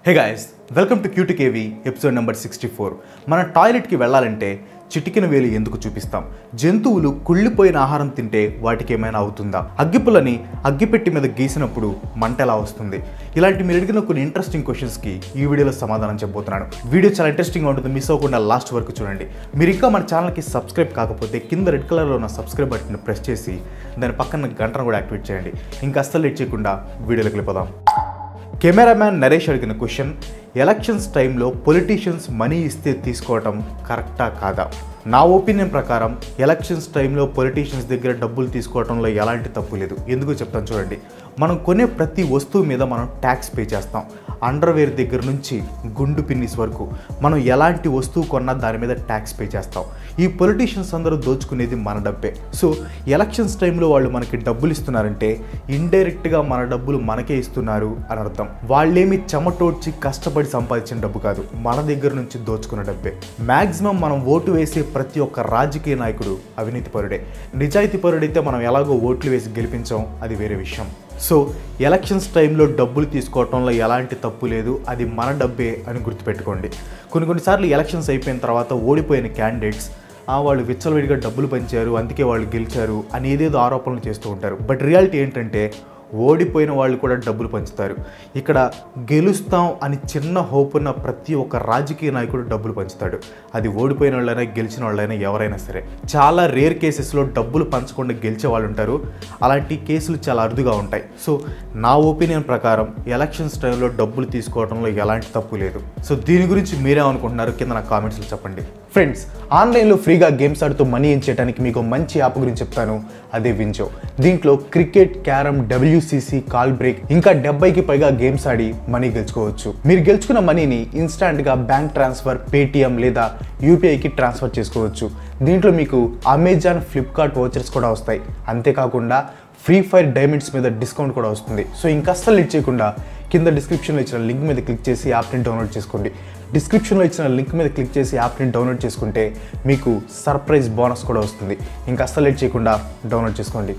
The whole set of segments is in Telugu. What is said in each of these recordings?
hey guys welcome to QT KV episode number sixty four మన టాయిలెట్కి వెళ్ళాలంటే చిటికిన వేలు ఎందుకు చూపిస్తాం జంతువులు కుళ్ళిపోయిన ఆహారం తింటే వాటికి ఏమైనా అవుతుందా అగ్గిపుల్లని అగ్గిపెట్టి మీద గీసినప్పుడు మంట ఎలా వస్తుంది ఇలాంటి మీరు అడిగిన కొన్ని ఇంట్రెస్టింగ్ క్వశ్చన్స్కి ఈ వీడియోలో సమాధానం చెప్పబోతున్నాను వీడియో చాలా ఇంట్రెస్టింగ్గా ఉంటుంది మిస్ అవ్వకుండా లాస్ట్ వరకు చూడండి మీరు ఇంకా మన ఛానల్కి సబ్స్క్రైబ్ కాకపోతే కింద రెడ్ కలర్లో ఉన్న సబ్స్క్రైబ్ బటన్ ప్రెస్ చేసి దాని పక్కన గంటను కూడా యాక్టివేట్ చేయండి ఇంకా అస్సలు లేట్ చేయకుండా వీడియోలోకి వెళ్ళిపోదాం కెమెరామ్యాన్ నరేష్ అడిగిన క్వశ్చన్ ఎలక్షన్స్ టైంలో పొలిటీషియన్స్ మనీ ఇస్తే తీసుకోవటం కరెక్టా కాదా నా ఒపీనియన్ ప్రకారం ఎలక్షన్స్ టైంలో పొలిటీషియన్స్ దగ్గర డబ్బులు తీసుకోవడంలో ఎలాంటి తప్పు లేదు ఎందుకు చెప్తాను చూడండి మనం కొనే ప్రతి వస్తువు మీద మనం ట్యాక్స్ పే చేస్తాం అండర్వేర్ దగ్గర నుంచి గుండు పిన్నిస్ వరకు మనం ఎలాంటి వస్తువు కొన్నా దాని మీద ట్యాక్స్ పే చేస్తాం ఈ పొలిటీషియన్స్ అందరూ దోచుకునేది మన డబ్బే సో ఎలక్షన్స్ టైంలో వాళ్ళు మనకి డబ్బులు ఇస్తున్నారంటే ఇండైరెక్ట్గా మన డబ్బులు మనకే ఇస్తున్నారు అని అర్థం వాళ్ళేమి చెమటోడ్చి కష్టపడి సంపాదించిన డబ్బు కాదు మన దగ్గర నుంచి దోచుకున్న డబ్బే మ్యాక్సిమం మనం ఓటు వేసే ప్రతి ఒక్క రాజకీయ నాయకుడు అవినీతి పరుడే నిజాయితీ పరుడైతే మనం ఎలాగో ఓట్లు వేసి గెలిపించాం అది వేరే విషయం సో ఎలక్షన్స్ టైంలో డబ్బులు తీసుకోవటంలో ఎలాంటి తప్పు లేదు అది మన డబ్బే అని గుర్తుపెట్టుకోండి కొన్ని కొన్నిసార్లు ఎలక్షన్స్ అయిపోయిన తర్వాత ఓడిపోయిన క్యాండిడేట్స్ ఆ వాళ్ళు విచ్చలవిడిగా డబ్బులు పంచారు అందుకే వాళ్ళు గెలిచారు అని ఏదేదో ఆరోపణలు చేస్తూ ఉంటారు బట్ రియాలిటీ ఏంటంటే ఓడిపోయిన వాళ్ళు కూడా డబ్బులు పంచుతారు ఇక్కడ గెలుస్తాం అని చిన్న హోప్ ఉన్న ప్రతి ఒక్క రాజకీయ నాయకుడు డబ్బులు పంచుతాడు అది ఓడిపోయిన వాళ్ళైనా గెలిచిన వాళ్ళైనా ఎవరైనా సరే చాలా రేర్ కేసెస్లో డబ్బులు పంచకుండా గెలిచే వాళ్ళు ఉంటారు అలాంటి కేసులు చాలా అరుదుగా ఉంటాయి సో నా ఒపీనియన్ ప్రకారం ఎలక్షన్స్ టైంలో డబ్బులు తీసుకోవడంలో ఎలాంటి తప్పు లేదు సో దీని గురించి మీరేమనుకుంటున్నారు కింద నా కామెంట్స్లో చెప్పండి ఫ్రెండ్స్ ఆన్లైన్లో ఫ్రీగా గేమ్స్ ఆడుతూ మనీ ఏం చేయడానికి మీకు మంచి యాప్ గురించి చెప్తాను అదే వింజో దీంట్లో cricket carrom WCC call break ఇంకా డెబ్బైకి పైగా గేమ్స్ ఆడి మనీ గెలుచుకోవచ్చు మీరు గెలుచుకున్న మనీని ఇన్స్టాంట్గా బ్యాంక్ ట్రాన్స్ఫర్ పేటిఎం లేదా యూపీఐకి ట్రాన్స్ఫర్ చేసుకోవచ్చు దీంట్లో మీకు అమెజాన్ ఫ్లిప్కార్ట్ వోచర్స్ కూడా వస్తాయి అంతేకాకుండా ఫ్రీ ఫైర్ డైమండ్స్ మీద డిస్కౌంట్ కూడా వస్తుంది సో ఇంకా అస్సలు లేట్ చేయకుండా కింద డిస్క్రిప్షన్లో ఇచ్చిన లింక్ మీద క్లిక్ చేసి యాప్ని డౌన్లోడ్ చేసుకోండి డిస్క్రిప్షన్లో ఇచ్చిన లింక్ మీద క్లిక్ చేసి యాప్ని డౌన్లోడ్ చేసుకుంటే మీకు సర్ప్రైజ్ బోనస్ కూడా వస్తుంది ఇంకా అస్సలు లేట్ చేయకుండా డౌన్లోడ్ చేసుకోండి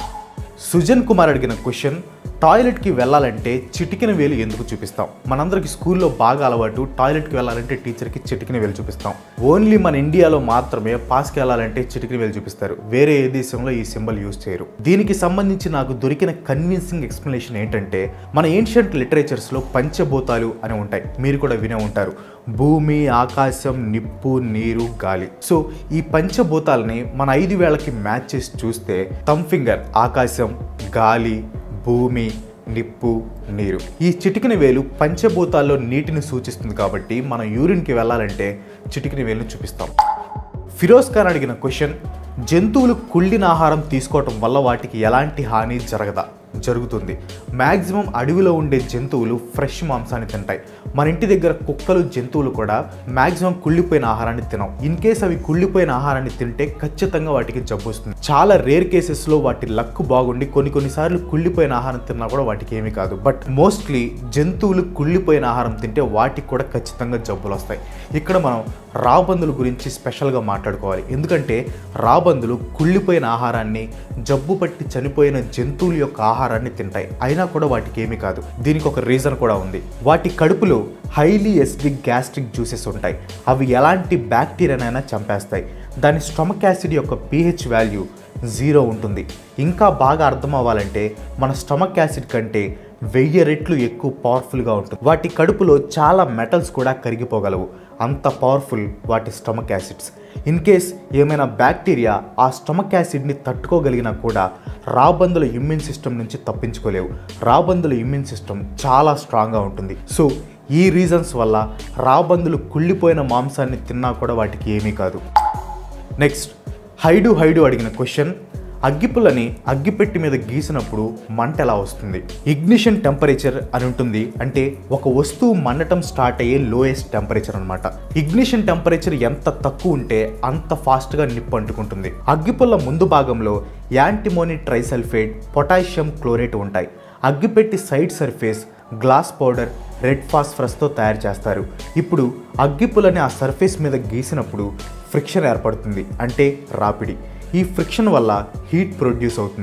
సుజన్ కుమార్ అడిగిన క్వశ్చన్ టాయిలెట్కి వెళ్ళాలంటే చిటికిన వేలు ఎందుకు చూపిస్తాం మనందరికి స్కూల్లో బాగా అలవాటు టాయిలెట్కి వెళ్ళాలంటే టీచర్కి చిటికిన వేలు చూపిస్తాం ఓన్లీ మన ఇండియాలో మాత్రమే పాస్కి వెళ్ళాలంటే చిటికిన వేలు చూపిస్తారు వేరే ఏ దేశంలో ఈ సింబల్ యూజ్ చేయరు దీనికి సంబంధించి నాకు దొరికిన కన్విన్సింగ్ ఎక్స్ప్లెనేషన్ ఏంటంటే మన ఏన్షియంట్ లిటరేచర్స్లో పంచభూతాలు అని ఉంటాయి మీరు కూడా వినే ఉంటారు భూమి ఆకాశం నిప్పు నీరు గాలి సో ఈ పంచభూతాలని మన ఐదు వేళకి మ్యాచ్ చేసి చూస్తే థమ్ ఫింగర్ ఆకాశం గాలి భూమి నిప్పు నీరు ఈ చిటికిన వేలు పంచభూతాల్లో నీటిని సూచిస్తుంది కాబట్టి మనం యూరిన్కి వెళ్ళాలంటే చిటికిన వేలును చూపిస్తాం ఫిరోజ్ ఖాన్ అడిగిన క్వశ్చన్ జంతువులు కుళ్ళిన ఆహారం తీసుకోవటం వల్ల వాటికి ఎలాంటి హాని జరగదా జరుగుతుంది మ్యాక్సిమం అడవిలో ఉండే జంతువులు ఫ్రెష్ మాంసాన్ని తింటాయి మన ఇంటి దగ్గర కుక్కలు జంతువులు కూడా మ్యాక్సిమం కుళ్ళిపోయిన ఆహారాన్ని తినవు ఇన్ కేస్ అవి కుళ్ళిపోయిన ఆహారాన్ని తింటే ఖచ్చితంగా వాటికి జబ్బు వస్తుంది చాలా రేర్ కేసెస్లో వాటి లక్ బాగుండి కొన్ని కొన్నిసార్లు కుళ్ళిపోయిన ఆహారం తిన్నా కూడా వాటికి ఏమీ కాదు బట్ మోస్ట్లీ జంతువులు కుళ్ళిపోయిన ఆహారం తింటే వాటికి కూడా ఖచ్చితంగా జబ్బులు వస్తాయి ఇక్కడ మనం రాబందుల గురించి స్పెషల్గా మాట్లాడుకోవాలి ఎందుకంటే రాబందులు కుళ్ళిపోయిన ఆహారాన్ని జబ్బు పట్టి చనిపోయిన జంతువుల యొక్క ఆహారాన్ని తింటాయి అయినా కూడా వాటికి ఏమీ కాదు దీనికి ఒక రీజన్ కూడా ఉంది వాటి కడుపులో హైలీ ఎసిడిక్ గ్యాస్ట్రిక్ జ్యూసెస్ ఉంటాయి అవి ఎలాంటి బ్యాక్టీరియానైనా చంపేస్తాయి దాని స్టమక్ యాసిడ్ యొక్క పీహెచ్ వాల్యూ జీరో ఉంటుంది ఇంకా బాగా అర్థం అవ్వాలంటే మన స్టమక్ యాసిడ్ కంటే వెయ్యి రెట్లు ఎక్కువ పవర్ఫుల్గా ఉంటుంది వాటి కడుపులో చాలా మెటల్స్ కూడా కరిగిపోగలవు అంత పవర్ఫుల్ వాటి స్టమక్ యాసిడ్స్ ఇన్ కేస్ ఏమైనా బ్యాక్టీరియా ఆ స్టమక్ యాసిడ్ని తట్టుకోగలిగినా కూడా రాబందుల ఇమ్యూన్ సిస్టమ్ నుంచి తప్పించుకోలేవు రాబందుల ఇమ్యూన్ సిస్టమ్ చాలా స్ట్రాంగ్గా ఉంటుంది సో ఈ రీజన్స్ వల్ల రాబందులు కుళ్ళిపోయిన మాంసాన్ని తిన్నా కూడా వాటికి ఏమీ కాదు నెక్స్ట్ హైడు హైడు అడిగిన క్వశ్చన్ అగ్గిపుల్లని అగ్గిపెట్టి మీద గీసినప్పుడు మంట ఎలా వస్తుంది ఇగ్నిషన్ టెంపరేచర్ అని ఉంటుంది అంటే ఒక వస్తువు మండటం స్టార్ట్ అయ్యే లోయెస్ట్ టెంపరేచర్ అనమాట ఇగ్నిషన్ టెంపరేచర్ ఎంత తక్కువ ఉంటే అంత ఫాస్ట్గా నిప్పు అంటుకుంటుంది అగ్గిపుల్ల ముందు భాగంలో యాంటిమోని ట్రైసల్ఫేట్ పొటాషియం క్లోరేట్ ఉంటాయి అగ్గిపెట్టి side surface glass powder red ఫాస్ఫరస్తో తయారు చేస్తారు ఇప్పుడు అగ్గిపుల్లని ఆ సర్ఫేస్ మీద గీసినప్పుడు ఫ్రిక్షన్ ఏర్పడుతుంది అంటే రాపిడి ఈ ఫ్రిక్షన్ వల్ల హీట్ ప్రొడ్యూస్ అవుతుంది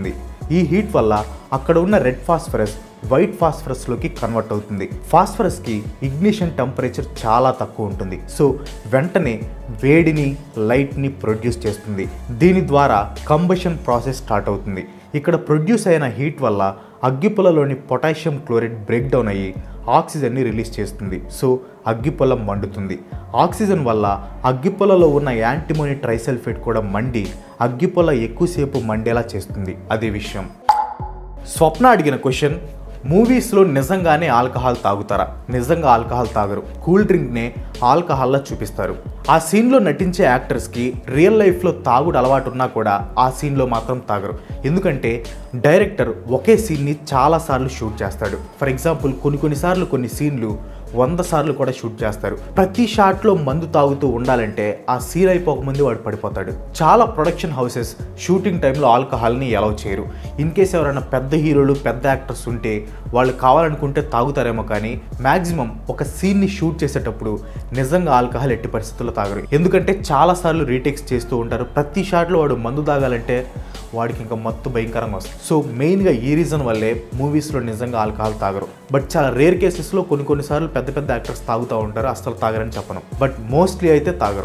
ఈ హీట్ వల్ల అక్కడ ఉన్న రెడ్ ఫాస్ఫరస్ వైట్ ఫాస్ఫరస్లోకి కన్వర్ట్ అవుతుంది ఫాస్ఫరస్కి ఇగ్నిషన్ టెంపరేచర్ చాలా తక్కువ ఉంటుంది సో వెంటనే వేడిని లైట్ని ప్రొడ్యూస్ చేస్తుంది దీని ద్వారా కంబషన్ ప్రాసెస్ స్టార్ట్ అవుతుంది ఇక్కడ ప్రొడ్యూస్ అయిన హీట్ వల్ల అగ్గిపుల్లలోని పొటాషియం క్లోరైడ్ బ్రేక్ డౌన్ అయ్యి ఆక్సిజన్ని రిలీజ్ చేస్తుంది సో అగ్గిపుల్ల మండుతుంది ఆక్సిజన్ వల్ల అగ్గిపుల్లలో ఉన్న యాంటిమోని ట్రైసల్ఫేట్ కూడా మండి అగ్గిపుల్ల ఎక్కువసేపు మండేలా చేస్తుంది అదే విషయం స్వప్న అడిగిన క్వశ్చన్ మూవీస్లో నిజంగానే ఆల్కహాల్ తాగుతారా నిజంగా ఆల్కహాల్ తాగరు కూల్ డ్రింక్నే ఆల్కహాల్లా చూపిస్తారు ఆ సీన్లో నటించే యాక్టర్స్కి రియల్ లైఫ్లో తాగుడు అలవాటు ఉన్నా కూడా ఆ సీన్లో మాత్రం తాగరు ఎందుకంటే డైరెక్టర్ ఒకే సీన్ని చాలాసార్లు షూట్ చేస్తాడు ఫర్ ఎగ్జాంపుల్ కొన్ని కొన్నిసార్లు కొన్ని సీన్లు వంద సార్లు కూడా షూట్ చేస్తారు ప్రతి షాట్లో మందు తాగుతూ ఉండాలంటే ఆ సీన్ అయిపోకముందే వాడు పడిపోతాడు చాలా ప్రొడక్షన్ హౌసెస్ షూటింగ్ టైంలో ఆల్కహాల్ని అలౌ చేయరు ఇన్ కేస్ ఎవరైనా పెద్ద హీరోలు పెద్ద యాక్టర్స్ ఉంటే వాళ్ళు కావాలనుకుంటే తాగుతారేమో కానీ మ్యాక్సిమం ఒక సీన్ని షూట్ చేసేటప్పుడు నిజంగా ఆల్కహాల్ ఎట్టి పరిస్థితుల్లో తాగరు ఎందుకంటే చాలాసార్లు రీటేక్స్ చేస్తూ ఉంటారు ప్రతి షాట్లో వాడు మందు తాగాలంటే వాడికి ఇంకా మత్తు భయంకరంగా వస్తుంది సో మెయిన్గా ఈ రీజన్ వల్లే మూవీస్లో నిజంగా ఆల్కహాల్ తాగరు బట్ చాలా రేర్ కేసెస్లో కొన్ని కొన్నిసార్లు పెద్ద పెద్ద యాక్టర్స్ తాగుతూ ఉంటారు అస్సలు తాగరని చెప్పను బట్ మోస్ట్లీ అయితే తాగరు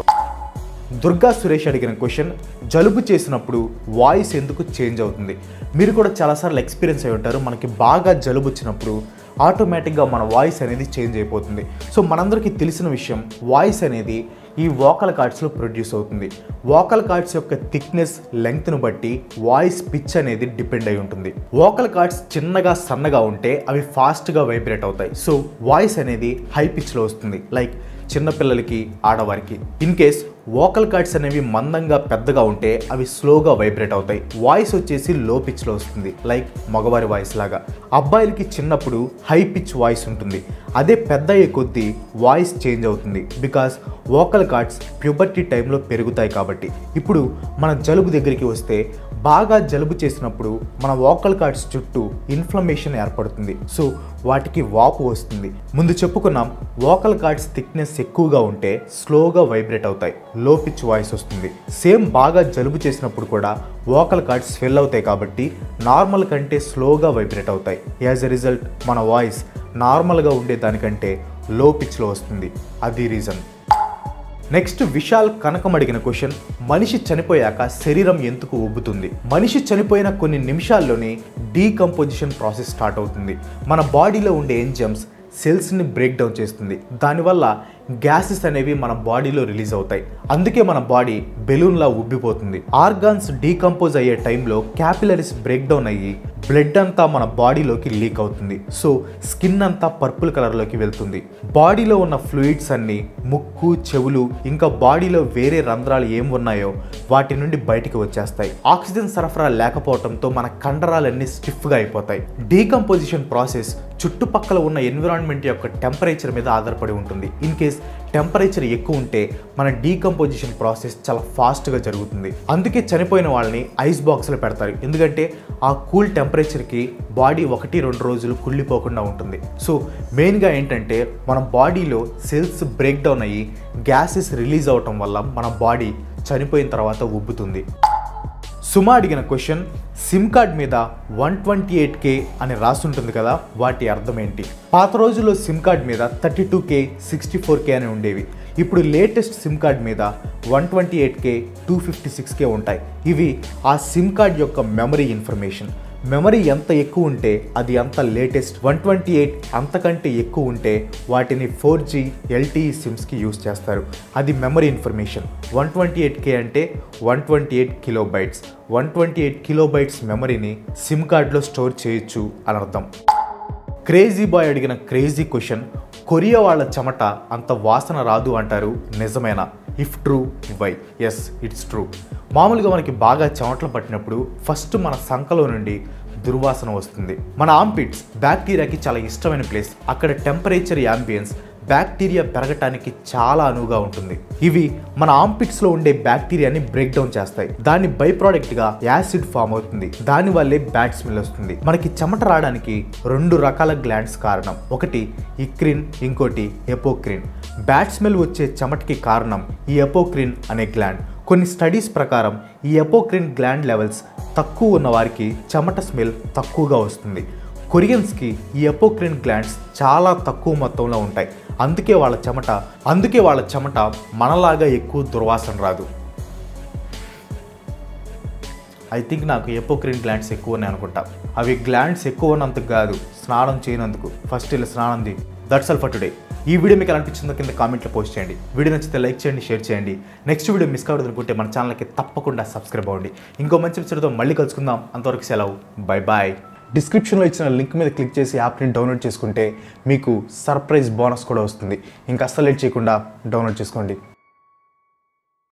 దుర్గా సురేష్ అడిగిన క్వశ్చన్ జలుబు చేసినప్పుడు వాయిస్ ఎందుకు చేంజ్ అవుతుంది మీరు కూడా చాలాసార్లు ఎక్స్పీరియన్స్ అయి ఉంటారు మనకి బాగా జలుబు వచ్చినప్పుడు ఆటోమేటిక్గా మన వాయిస్ అనేది చేంజ్ అయిపోతుంది సో మనందరికీ తెలిసిన విషయం వాయిస్ అనేది ఈ వోకల్ కార్డ్స్లో ప్రొడ్యూస్ అవుతుంది వోకల్ కార్డ్స్ యొక్క థిక్నెస్ లెంగ్త్ను బట్టి వాయిస్ పిచ్ అనేది డిపెండ్ అయి ఉంటుంది వోకల్ కార్డ్స్ చిన్నగా సన్నగా ఉంటే అవి ఫాస్ట్గా వైబ్రేట్ అవుతాయి సో వాయిస్ అనేది హై పిచ్లో వస్తుంది లైక్ చిన్నపిల్లలకి ఆడవారికి ఇన్ కేస్ వోకల్ కార్డ్స్ అనేవి మందంగా పెద్దగా ఉంటే అవి స్లోగా వైబ్రేట్ అవుతాయి వాయిస్ వచ్చేసి లో పిచ్లో వస్తుంది లైక్ మగవారి వాయిస్ లాగా అబ్బాయిలకి చిన్నప్పుడు హై పిచ్ వాయిస్ ఉంటుంది అదే పెద్ద అయ్యే కొద్దీ వాయిస్ చేంజ్ అవుతుంది బికాస్ వోకల్ కార్డ్స్ ప్యూబర్టీ టైంలో పెరుగుతాయి కాబట్టి ఇప్పుడు మన జలుబు దగ్గరికి వస్తే బాగా జలుబు చేసినప్పుడు మన వోకల్ కార్డ్స్ చుట్టూ ఇన్ఫ్లమేషన్ ఏర్పడుతుంది సో వాటికి వాపు వస్తుంది ముందు చెప్పుకున్నాం వోకల్ కార్డ్స్ థిక్నెస్ ఎక్కువగా ఉంటే స్లోగా వైబ్రేట్ అవుతాయి లో పిచ్ వాయిస్ వస్తుంది సేమ్ బాగా జలుబు చేసినప్పుడు కూడా వోకల్ కార్డ్స్ స్వెల్ అవుతాయి కాబట్టి నార్మల్ కంటే స్లోగా వైబ్రేట్ అవుతాయి యాజ్ ఎ రిజల్ట్ మన వాయిస్ నార్మల్గా ఉండే దానికంటే లో పిచ్లో వస్తుంది అది రీజన్ నెక్స్ట్ విశాల్ కనకం అడిగిన క్వశ్చన్ మనిషి చనిపోయాక శరీరం ఎందుకు ఉబ్బుతుంది మనిషి చనిపోయిన కొన్ని నిమిషాల్లోనే డీకంపోజిషన్ ప్రాసెస్ స్టార్ట్ అవుతుంది మన బాడీలో ఉండే ఎంజమ్స్ సెల్స్ని బ్రేక్ డౌన్ చేస్తుంది దానివల్ల గ్యాసెస్ అనేవి మన బాడీలో రిలీజ్ అవుతాయి అందుకే మన బాడీ బెలూన్లా ఉబ్బిపోతుంది ఆర్గాన్స్ డీకంపోజ్ అయ్యే టైంలో క్యాపిలరీస్ బ్రేక్ డౌన్ అయ్యి బ్లడ్ అంతా మన బాడీలోకి లీక్ అవుతుంది సో స్కిన్ అంతా పర్పుల్ కలర్లోకి వెళ్తుంది బాడీలో ఉన్న ఫ్లూయిడ్స్ అన్నీ ముక్కు చెవులు ఇంకా బాడీలో వేరే రంధ్రాలు ఏం ఉన్నాయో వాటి నుండి బయటికి వచ్చేస్తాయి ఆక్సిజన్ సరఫరా లేకపోవడంతో మన కండరాలన్నీ స్టిఫ్గా అయిపోతాయి డీకంపోజిషన్ ప్రాసెస్ చుట్టుపక్కల ఉన్న ఎన్విరాన్మెంట్ యొక్క టెంపరేచర్ మీద ఆధారపడి ఉంటుంది ఇన్ కేస్ టెంపరేచర్ ఎక్కువ ఉంటే మన డీకంపోజిషన్ ప్రాసెస్ చాలా ఫాస్ట్గా జరుగుతుంది అందుకే చనిపోయిన వాళ్ళని ఐస్ బాక్స్లో పెడతారు ఎందుకంటే ఆ కూల్ టెంపరేచర్కి బాడీ ఒకటి రెండు రోజులు కుళ్ళిపోకుండా ఉంటుంది సో మెయిన్గా ఏంటంటే మన బాడీలో సెల్స్ బ్రేక్ డౌన్ అయ్యి గ్యాసెస్ రిలీజ్ అవటం వల్ల మన బాడీ చనిపోయిన తర్వాత ఉబ్బుతుంది సుమా అడిగిన క్వశ్చన్ సిమ్ కార్డ్ మీద వన్ ట్వంటీ ఎయిట్ కే అని రాసుంటుంది కదా వాటి అర్థం ఏంటి పాత రోజుల్లో సిమ్ కార్డ్ మీద thirty two K sixty four K అని ఉండేవి ఇప్పుడు లేటెస్ట్ సిమ్ కార్డ్ మీద one twenty eight K two fifty six K ఉంటాయి ఇవి ఆ సిమ్ కార్డ్ యొక్క మెమరీ ఇన్ఫర్మేషన్ మెమరీ ఎంత ఎక్కువ ఉంటే అది అంత లేటెస్ట్ వన్ ట్వంటీ ఎయిట్ అంతకంటే ఎక్కువ ఉంటే వాటిని ఫోర్ జీ ఎల్టీఈ సిమ్స్కి యూస్ చేస్తారు అది memory information one twenty eight K అంటే one twenty eight kilo bytes one twenty eight kilo bytes మెమరీని సిమ్ కార్డ్లో స్టోర్ చేయొచ్చు అని అర్థం క్రేజీ బాయ్ అడిగిన క్రేజీ క్వశ్చన్ కొరియా వాళ్ళ చెమట అంత వాసన రాదు అంటారు నిజమేనా if true yes it's true మామూలుగా మనకి బాగా చెమటలు పట్టినప్పుడు ఫస్ట్ మన సంకలో నుండి దుర్వాసన వస్తుంది మన ఆంపిట్స్ బ్యాక్టీరియాకి చాలా ఇష్టమైన ప్లేస్ అక్కడ టెంపరేచర్ యాంబియన్స్ బ్యాక్టీరియా పెరగటానికి చాలా అనువుగా ఉంటుంది ఇవి మన ఆంపిట్స్లో ఉండే బ్యాక్టీరియాని బ్రేక్ డౌన్ చేస్తాయి దాని బై గా యాసిడ్ ఫామ్ అవుతుంది దాని వల్లే బ్యాడ్ స్మెల్ వస్తుంది మనకి చెమట రావడానికి రెండు రకాల గ్లాండ్స్ కారణం ఒకటి ఇక్రిన్ ఇంకోటి ఎపోక్రిన్ బ్యాడ్ స్మెల్ వచ్చే చెమటకి కారణం ఈ ఎపోక్రిన్ అనే గ్లాండ్ కొన్ని స్టడీస్ ప్రకారం ఈ ఎపోక్రిన్ గ్లాండ్ లెవెల్స్ తక్కువ ఉన్న వారికి చెమట స్మెల్ తక్కువగా వస్తుంది కొరియన్స్కి ఈ ఎపోక్రిన్ గ్లాండ్స్ చాలా తక్కువ మొత్తంలో ఉంటాయి అందుకే వాళ్ళ చెమట అందుకే వాళ్ళ చెమట మనలాగా ఎక్కువ దుర్వాసన రాదు ఐ థింక్ నాకు ఎపోక్రిన్ గ్లాండ్స్ ఎక్కువ ఉన్నాయి అనుకుంటా అవి గ్లాండ్స్ ఎక్కువ ఉన్నందుకు కాదు స్నానం చేయనందుకు ఫస్ట్ ఇలా స్నానం the that's all for today ఈ వీడియో మీకు ఎలా అనిపించిందో కింద కామెంట్లో పోస్ట్ చేయండి వీడియో నచ్చితే లైక్ చేయండి షేర్ చేయండి నెక్స్ట్ వీడియో మిస్ కావద్దు అనుకుంటే మన ఛానల్కి తప్పకుండా సబ్స్క్రైబ్ అవ్వండి ఇంకో మంచి ఎపిసోడ్తో మళ్ళీ కలుసుకుందాం అంతవరకు సెలవు బై బాయ్ డిస్క్రిప్షన్లో ఇచ్చిన లింక్ మీద క్లిక్ చేసి యాప్ని డౌన్లోడ్ చేసుకుంటే మీకు సర్ప్రైజ్ బోనస్ కూడా వస్తుంది ఇంకా అస్సలు లేట్ చేయకుండా డౌన్లోడ్ చేసుకోండి